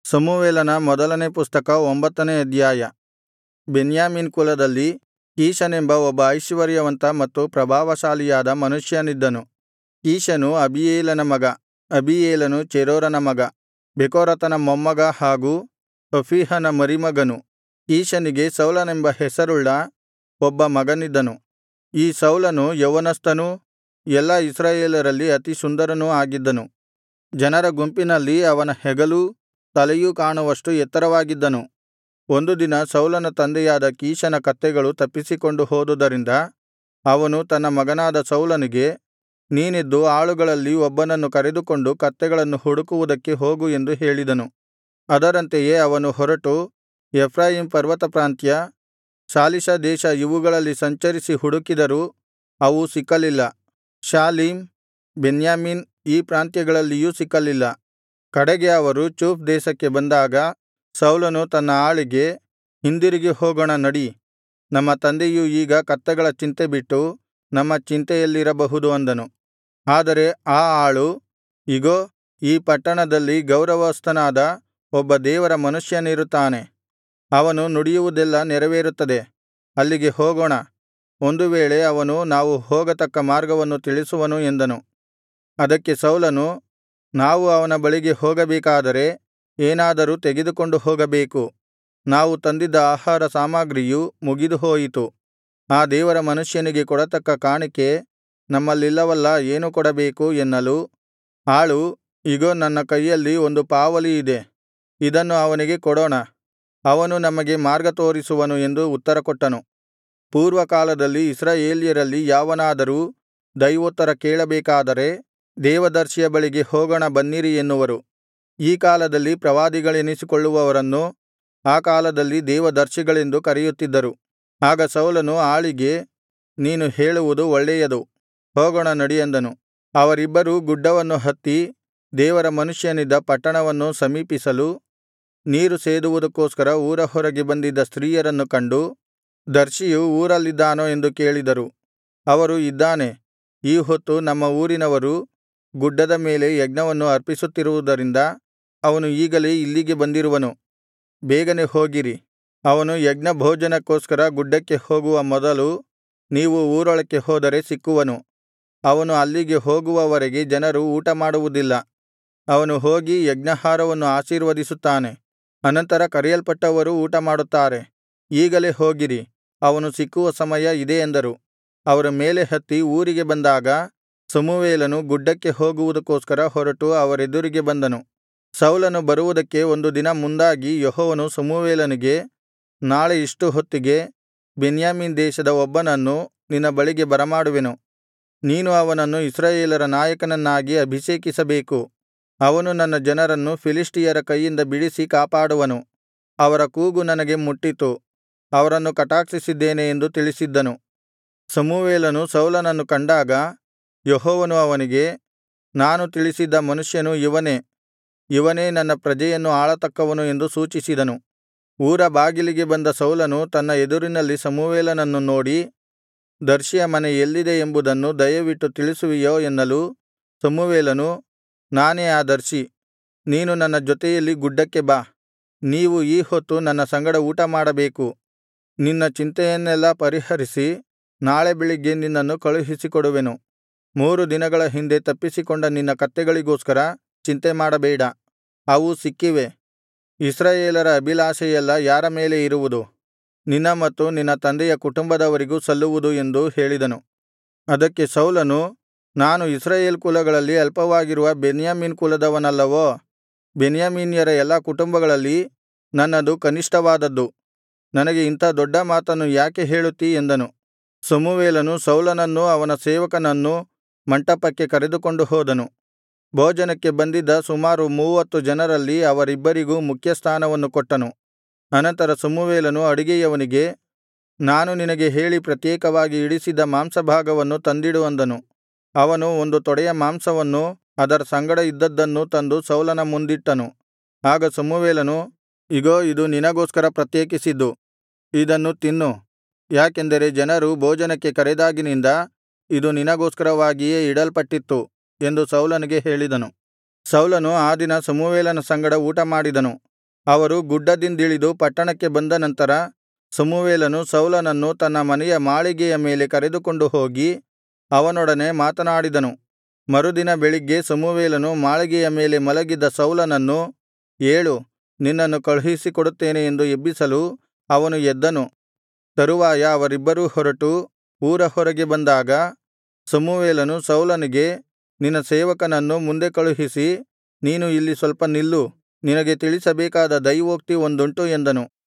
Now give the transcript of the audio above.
ಸಮುವೇಲನ ಮೊದಲನೇ ಪುಸ್ತಕ ಒಂಬತ್ತನೇ ಅಧ್ಯಾಯ ಬೆನ್ಯಾಮೀನ್ ಕುಲದಲ್ಲಿ ಕೀಷನೆಂಬ ಒಬ್ಬ ಐಶ್ವರ್ಯವಂತ ಮತ್ತು ಪ್ರಭಾವಶಾಲಿಯಾದ ಮನುಷ್ಯನಿದ್ದನು ಕೀಷನು ಅಬೀಯೇಲನ ಮಗ ಅಬೀಯೇಲನು ಚೆರೋರನ ಮಗ ಬೆಕೋರತನ ಮೊಮ್ಮಗ ಹಾಗೂ ಅಫೀಹನ ಮರಿಮಗನು ಕೀಷನಿಗೆ ಸೌಲನೆಂಬ ಹೆಸರುಳ್ಳ ಒಬ್ಬ ಮಗನಿದ್ದನು ಈ ಸೌಲನು ಯೌವನಸ್ಥನೂ ಎಲ್ಲಾ ಇಸ್ರಾಯೇಲರಲ್ಲಿ ಅತಿ ಸುಂದರನೂ ಆಗಿದ್ದನು ಜನರ ಗುಂಪಿನಲ್ಲಿ ಅವನ ಹೆಗಲೂ ತಲೆಯೂ ಕಾಣುವಷ್ಟು ಎತ್ತರವಾಗಿದ್ದನು ಒಂದು ದಿನ ಸೌಲನ ತಂದೆಯಾದ ಕೀಷನ ಕತ್ತೆಗಳು ತಪ್ಪಿಸಿಕೊಂಡು ಹೋದುದರಿಂದ ಅವನು ತನ್ನ ಮಗನಾದ ಸೌಲನಿಗೆ ನೀನೆದ್ದು ಆಳುಗಳಲ್ಲಿ ಒಬ್ಬನನ್ನು ಕರೆದುಕೊಂಡು ಕತ್ತೆಗಳನ್ನು ಹುಡುಕುವುದಕ್ಕೆ ಹೋಗು ಎಂದು ಹೇಳಿದನು ಅದರಂತೆಯೇ ಅವನು ಹೊರಟು ಎಫ್ರಾಯೀಮ್ ಪರ್ವತಪ್ರಾಂತ್ಯ ಶಾಲಿಷ ದೇಶ ಇವುಗಳಲ್ಲಿ ಸಂಚರಿಸಿ ಹುಡುಕಿದರೂ ಅವು ಸಿಕ್ಕಲಿಲ್ಲ ಶಾಲೀಮ್ ಬೆನ್ಯಾಮೀನ್ ಈ ಪ್ರಾಂತ್ಯಗಳಲ್ಲಿಯೂ ಸಿಕ್ಕಲಿಲ್ಲ ಕಡೆಗೆ ಅವರು ಚೂಫ್ ದೇಶಕ್ಕೆ ಬಂದಾಗ ಸೌಲನು ತನ್ನ ಆಳಿಗೆ ಹಿಂದಿರುಗಿ ಹೋಗೋಣ ನಡಿ ನಮ್ಮ ತಂದೆಯು ಈಗ ಕತ್ತೆಗಳ ಚಿಂತೆ ಬಿಟ್ಟು ನಮ್ಮ ಚಿಂತೆಯಲ್ಲಿರಬಹುದು ಅಂದನು ಆದರೆ ಆ ಆಳು ಇಗೋ ಈ ಪಟ್ಟಣದಲ್ಲಿ ಗೌರವಸ್ಥನಾದ ಒಬ್ಬ ದೇವರ ಮನುಷ್ಯನಿರುತ್ತಾನೆ ಅವನು ನುಡಿಯುವುದೆಲ್ಲಾ ನೆರವೇರುತ್ತದೆ ಅಲ್ಲಿಗೆ ಹೋಗೋಣ ಒಂದು ವೇಳೆ ಅವನು ನಾವು ಹೋಗತಕ್ಕ ಮಾರ್ಗವನ್ನು ತಿಳಿಸುವನು ಎಂದನು ಅದಕ್ಕೆ ಸೌಲನು ನಾವು ಅವನ ಬಳಿಗೆ ಹೋಗಬೇಕಾದರೆ ಏನಾದರೂ ತೆಗೆದುಕೊಂಡು ಹೋಗಬೇಕು ನಾವು ತಂದಿದ್ದ ಆಹಾರ ಸಾಮಗ್ರಿಯು ಮುಗಿದುಹೋಯಿತು ಆ ದೇವರ ಮನುಷ್ಯನಿಗೆ ಕೊಡತಕ್ಕ ಕಾಣಿಕೆ ನಮ್ಮಲ್ಲಿಲ್ಲವಲ್ಲಾ ಏನು ಕೊಡಬೇಕು ಎನ್ನಲು ಆಳು ಇಗೋ ನನ್ನ ಕೈಯಲ್ಲಿ ಒಂದು ಪಾವಲಿ ಇದೆ ಇದನ್ನು ಅವನಿಗೆ ಕೊಡೋಣ ಅವನು ನಮಗೆ ಮಾರ್ಗ ತೋರಿಸುವನು ಎಂದು ಉತ್ತರಕೊಟ್ಟನು ಪೂರ್ವಕಾಲದಲ್ಲಿ ಇಸ್ರಾಯೇಲ್ಯರಲ್ಲಿ ಯಾವನಾದರೂ ದೈವೋತ್ತರ ಕೇಳಬೇಕಾದರೆ ದೇವದರ್ಶಿಯ ಬಳಿಗೆ ಹೋಗೋಣ ಬನ್ನಿರಿ ಎನ್ನುವರು ಈ ಕಾಲದಲ್ಲಿ ಪ್ರವಾದಿಗಳೆನಿಸಿಕೊಳ್ಳುವವರನ್ನು ಆ ಕಾಲದಲ್ಲಿ ದೇವದರ್ಶಿಗಳೆಂದು ಕರೆಯುತ್ತಿದ್ದರು ಆಗ ಸೌಲನು ಆಳಿಗೆ ನೀನು ಹೇಳುವುದು ಒಳ್ಳೆಯದು ಹೋಗೋಣ ನಡಿ ಅಂದನು ಅವರಿಬ್ಬರೂ ಗುಡ್ಡವನ್ನು ಹತ್ತಿ ದೇವರ ಮನುಷ್ಯನಿದ್ದ ಪಟ್ಟಣವನ್ನು ಸಮೀಪಿಸಲು ನೀರು ಸೇದುವುದಕ್ಕೋಸ್ಕರ ಊರ ಹೊರಗೆ ಬಂದಿದ್ದ ಸ್ತ್ರೀಯರನ್ನು ಕಂಡು ದರ್ಶಿಯು ಊರಲ್ಲಿದ್ದಾನೋ ಎಂದು ಕೇಳಿದರು ಅವರು ಇದ್ದಾನೆ ಈ ಹೊತ್ತು ನಮ್ಮ ಊರಿನವರು ಗುಡ್ಡದ ಮೇಲೆ ಯಜ್ಞವನ್ನು ಅರ್ಪಿಸುತ್ತಿರುವುದರಿಂದ ಅವನು ಈಗಲೇ ಇಲ್ಲಿಗೆ ಬಂದಿರುವನು ಬೇಗನೆ ಹೋಗಿರಿ ಅವನು ಯಜ್ಞಭೋಜನಕ್ಕೋಸ್ಕರ ಗುಡ್ಡಕ್ಕೆ ಹೋಗುವ ಮೊದಲು ನೀವು ಊರೊಳಕ್ಕೆ ಹೋದರೆ ಸಿಕ್ಕುವನು ಅವನು ಅಲ್ಲಿಗೆ ಹೋಗುವವರೆಗೆ ಜನರು ಊಟಮಾಡುವುದಿಲ್ಲ ಅವನು ಹೋಗಿ ಯಜ್ಞಾಹಾರವನ್ನು ಆಶೀರ್ವದಿಸುತ್ತಾನೆ ಅನಂತರ ಕರೆಯಲ್ಪಟ್ಟವರು ಊಟಮಾಡುತ್ತಾರೆ ಈಗಲೇ ಹೋಗಿರಿ ಅವನು ಸಿಕ್ಕುವ ಸಮಯ ಇದೇ ಎಂದರು ಅವರು ಮೇಲೆ ಹತ್ತಿ ಊರಿಗೆ ಬಂದಾಗ ಸಮುವೇಲನು ಗುಡ್ಡಕ್ಕೆ ಹೋಗುವುದಕ್ಕೋಸ್ಕರ ಹೊರಟು ಅವರೆದುರಿಗೆ ಬಂದನು ಸೌಲನು ಬರುವುದಕ್ಕೆ ಒಂದು ದಿನ ಮುಂದಾಗಿ ಯೆಹೋವನು ಸಮುವೇಲನಿಗೆ ನಾಳೆ ಇಷ್ಟು ಹೊತ್ತಿಗೆ ಬೆನ್ಯಾಮೀನ್ ದೇಶದ ಒಬ್ಬನನ್ನು ನಿನ್ನ ಬಳಿಗೆ ಬರಮಾಡುವೆನು ನೀನು ಅವನನ್ನು ಇಸ್ರಾಯೇಲರ ನಾಯಕನನ್ನಾಗಿ ಅಭಿಷೇಕಿಸಬೇಕು ಅವನು ನನ್ನ ಜನರನ್ನು ಫಿಲಿಷ್ಟಿಯರ ಕೈಯಿಂದ ಬಿಡಿಸಿ ಕಾಪಾಡುವನು ಅವರ ಕೂಗು ನನಗೆ ಮುಟ್ಟಿತು ಅವರನ್ನು ಕಟಾಕ್ಷಿಸಿದ್ದೇನೆ ಎಂದು ತಿಳಿಸಿದ್ದನು ಸಮುವೇಲನು ಸೌಲನನ್ನು ಕಂಡಾಗ ಯೆಹೋವನು ಅವನಿಗೆ ನಾನು ತಿಳಿಸಿದ್ದ ಮನುಷ್ಯನು ಇವನೇ ಇವನೇ ನನ್ನ ಪ್ರಜೆಯನ್ನು ಆಳತಕ್ಕವನು ಎಂದು ಸೂಚಿಸಿದನು ಊರ ಬಾಗಿಲಿಗೆ ಬಂದ ಸೌಲನು ತನ್ನ ಎದುರಿನಲ್ಲಿ ಸಮುವೇಲನನ್ನು ನೋಡಿ ದರ್ಶಿಯ ಮನೆ ಎಲ್ಲಿದೆ ಎಂಬುದನ್ನು ದಯವಿಟ್ಟು ತಿಳಿಸುವಿಯೋ ಎನ್ನಲು ಸಮುವೇಲನು ನಾನೇ ಆ ದರ್ಶಿ ನೀನು ನನ್ನ ಜೊತೆಯಲ್ಲಿ ಗುಡ್ಡಕ್ಕೆ ಬಾ ನೀವು ಈ ಹೊತ್ತು ನನ್ನ ಸಂಗಡ ಊಟಮಾಡಬೇಕು ನಿನ್ನ ಚಿಂತೆಯನ್ನೆಲ್ಲಾ ಪರಿಹರಿಸಿ ನಾಳೆ ಬೆಳಿಗ್ಗೆ ನಿನ್ನನ್ನು ಕಳುಹಿಸಿಕೊಡುವೆನು ಮೂರು ದಿನಗಳ ಹಿಂದೆ ತಪ್ಪಿಸಿಕೊಂಡ ನಿನ್ನ ಕತ್ತೆಗಳಿಗೋಸ್ಕರ ಚಿಂತೆಮಾಡಬೇಡ ಅವು ಸಿಕ್ಕಿವೆ ಇಸ್ರಾಯೇಲರ ಅಭಿಲಾಷೆಯೆಲ್ಲಾ ಯಾರ ಮೇಲೆ ಇರುವುದು ನಿನ್ನ ಮತ್ತು ನಿನ್ನ ತಂದೆಯ ಕುಟುಂಬದವರಿಗೂ ಸಲ್ಲುವುದು ಎಂದು ಹೇಳಿದನು ಅದಕ್ಕೆ ಸೌಲನು ನಾನು ಇಸ್ರಾಯೇಲ್ ಕುಲಗಳಲ್ಲಿ ಅಲ್ಪವಾಗಿರುವ ಬೆನ್ಯಾಮೀನ್ ಕುಲದವನಲ್ಲವೋ ಬೆನ್ಯಾಮೀನ್ಯರ ಎಲ್ಲಾ ಕುಟುಂಬಗಳಲ್ಲಿ ನನ್ನದು ಕನಿಷ್ಠವಾದದ್ದು ನನಗೆ ಇಂಥ ದೊಡ್ಡ ಮಾತನ್ನು ಯಾಕೆ ಹೇಳುತ್ತೀ ಎಂದನು ಸಮುವೇಲನು ಸೌಲನನ್ನೂ ಅವನ ಸೇವಕನನ್ನೂ ಮಂಟಪಕ್ಕೆ ಕರೆದುಕೊಂಡು ಹೋದನು ಭೋಜನಕ್ಕೆ ಬಂದಿದ್ದ ಸುಮಾರು ಮೂವತ್ತು ಜನರಲ್ಲಿ ಅವರಿಬ್ಬರಿಗೂ ಮುಖ್ಯಸ್ಥಾನವನ್ನು ಕೊಟ್ಟನು ಅನಂತರ ಸಮುವೇಲನು ಅಡಿಗೆಯವನಿಗೆ ನಾನು ನಿನಗೆ ಹೇಳಿ ಪ್ರತ್ಯೇಕವಾಗಿ ಇಡಿಸಿದ್ದ ಮಾಂಸಭಾಗವನ್ನು ತಂದಿಡು ಅಂದನು ಅವನು ಒಂದು ತೊಡೆಯ ಮಾಂಸವನ್ನೂ ಅದರ ಸಂಗಡ ಇದ್ದದ್ದನ್ನೂ ತಂದು ಸೌಲನ ಮುಂದಿಟ್ಟನು ಆಗ ಸಮುವೇಲನು ಇಗೋ ಇದು ನಿನಗೋಸ್ಕರ ಪ್ರತ್ಯೇಕಿಸಿದ್ದು ಇದನ್ನು ತಿನ್ನು ಯಾಕೆಂದರೆ ಜನರು ಭೋಜನಕ್ಕೆ ಕರೆದಾಗಿನಿಂದ ಇದು ನಿನಗೋಸ್ಕರವಾಗಿಯೇ ಇಡಲ್ಪಟ್ಟಿತ್ತು ಎಂದು ಸೌಲನಿಗೆ ಹೇಳಿದನು ಸೌಲನು ಆ ದಿನ ಸಮುವೇಲನ ಸಂಗಡ ಊಟಮಾಡಿದನು ಅವರು ಗುಡ್ಡದಿಂದಿಳಿದು ಪಟ್ಟಣಕ್ಕೆ ಬಂದ ನಂತರ ಸಮುವೇಲನು ಸೌಲನನ್ನು ತನ್ನ ಮನೆಯ ಮಾಳಿಗೆಯ ಮೇಲೆ ಕರೆದುಕೊಂಡು ಹೋಗಿ ಅವನೊಡನೆ ಮಾತನಾಡಿದನು ಮರುದಿನ ಬೆಳಿಗ್ಗೆ ಸಮುವೇಲನು ಮಾಳಿಗೆಯ ಮೇಲೆ ಮಲಗಿದ್ದ ಸೌಲನನ್ನು ಏಳು ನಿನ್ನನ್ನು ಕಳುಹಿಸಿಕೊಡುತ್ತೇನೆ ಎಂದು ಎಬ್ಬಿಸಲು ಅವನು ಎದ್ದನು ತರುವಾಯ ಅವರಿಬ್ಬರೂ ಹೊರಟು ಊರ ಹೊರಗೆ ಬಂದಾಗ ಸಮುವೇಲನು ಸೌಲನಿಗೆ ನಿನ್ನ ಸೇವಕನನ್ನು ಮುಂದೆ ಕಳುಹಿಸಿ ನೀನು ಇಲ್ಲಿ ಸ್ವಲ್ಪ ನಿಲ್ಲು ನಿನಗೆ ತಿಳಿಸಬೇಕಾದ ದೈವೋಕ್ತಿ ಒಂದುಂಟು ಎಂದನು